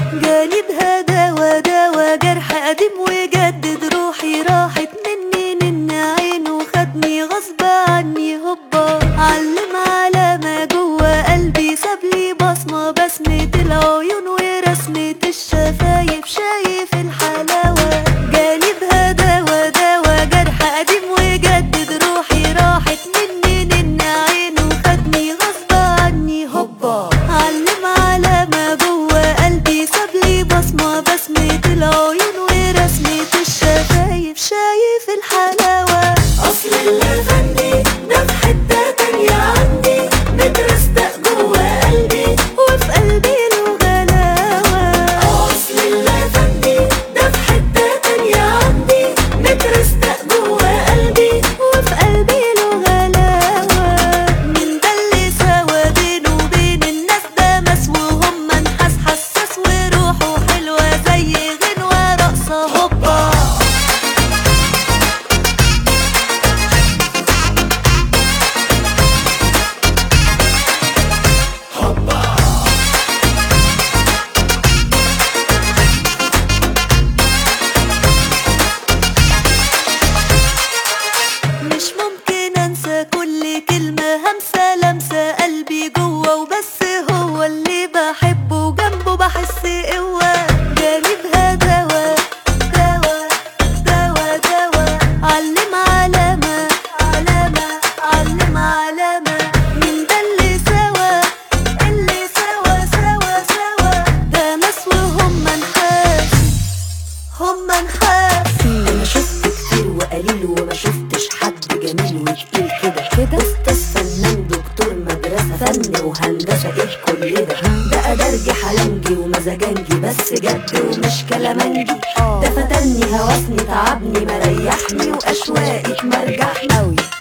جانبها دوا دوا جرح قديم وجدد روحي راحت مني نن عينه خدني غصب عني هوبا علم علامة جوا قلبي سابلي بصمة بسمة العيون ورسمة الشفايف شايف الحلاوة جانبها دوا دوا جرح قديم وجدد روحي راحت مني نن عينه خدني غصب عني هوبا علم علامة جوا قلبي سابلي بصمة بسمة العيون ورسمة الشفايف شايف الحلاوة أصل اللي فني ده في حتة تانية عندي مترستق جوا قلبي وفي قلبي له غلاوة أصل اللي فني ده في حتة تانية عندي مترستق جوا قلبي وفي قلبي له غلاوة من ده اللي سوا بينه وبين الناس ده مسموهم منحس حساس وروحه حلوة زي غنوة رقصة هوبا مش ممكن انسى كل كلمة همسة لمسة قلبي جوا وبس هو اللي بحبه جنبه بحس قوة جانبها دوا دوا دوا دوا علم علامة علامة علم علامة من ده اللي سوا اللي سوا سوا سوا ده ناس وهم نحاس هم نحاس أنا شفت كتير وقليل وما شفتش حد جميل وتقيل كده كده أستاذ فنان دكتور مدرسة فن وهندسة إيه كل ده ده أدرجي حلنجي ومزاجنجي بس جد ومش كلامنجي ده فتني هوسني تعبني مريحني وأشواقك مرجحني أوي